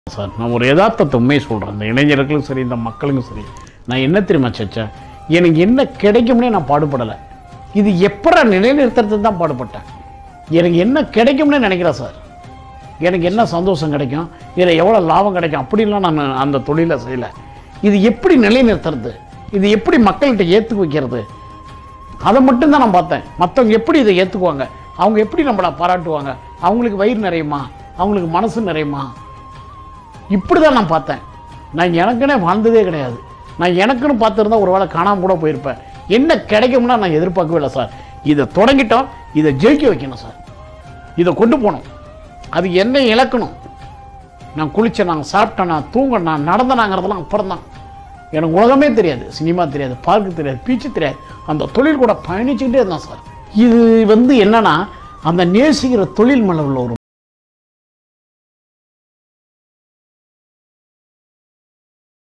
sir நான் ஒரு யதார்த்தத்தை உண்மையை சொல்கிறேன் இந்த இளைஞர்களுக்கும் சரி இந்த மக்களுக்கும் சரி நான் என்ன தெரியுமா சச்சா எனக்கு என்ன கிடைக்கும்னே நான் பாடுபடலை இது எப்படா நிலைநிறுத்துறதுக்கு தான் பாடுபட்டேன் எனக்கு என்ன கிடைக்கும்னே நினைக்கிறேன் சார் எனக்கு என்ன சந்தோஷம் கிடைக்கும் இதில் எவ்வளோ லாபம் கிடைக்கும் அப்படின்லாம் நான் அந்த தொழிலை செய்யலை இது எப்படி நிலைநிறுத்துறது இது எப்படி மக்கள்கிட்ட ஏற்றுக்க வைக்கிறது அதை மட்டும்தான் நான் பார்த்தேன் மற்றவங்க எப்படி இதை ஏற்றுக்குவாங்க அவங்க எப்படி நம்மளை பாராட்டுவாங்க அவங்களுக்கு வயிறு நிறையுமா அவங்களுக்கு மனசு நிறையுமா இப்படி தான் நான் பார்த்தேன் நான் எனக்குன்னே வாழ்ந்ததே கிடையாது நான் எனக்குன்னு பார்த்துருந்தா ஒரு வேளை காணாமல் கூட போயிருப்பேன் என்ன கிடைக்கும்னா நான் எதிர்பார்க்கவே இல்லை சார் இதை தொடங்கிட்டோம் இதை ஜெயிக்க வைக்கணும் சார் இதை கொண்டு போகணும் அது என்னை இழக்கணும் நான் குளித்தேன் நான் சாப்பிட்டேன் நான் தூங்கினேன் நான் நடந்தனாங்கிறதெல்லாம் அப்புறம் தான் எனக்கு உலகமே தெரியாது சினிமா தெரியாது பார்க்கு தெரியாது பீச்சு தெரியாது அந்த தொழில் கூட பயணிச்சுக்கிட்டே இருந்தேன் சார் இது வந்து என்னன்னா அந்த நேசிக்கிற தொழில் மேலே உள்ள ஒரு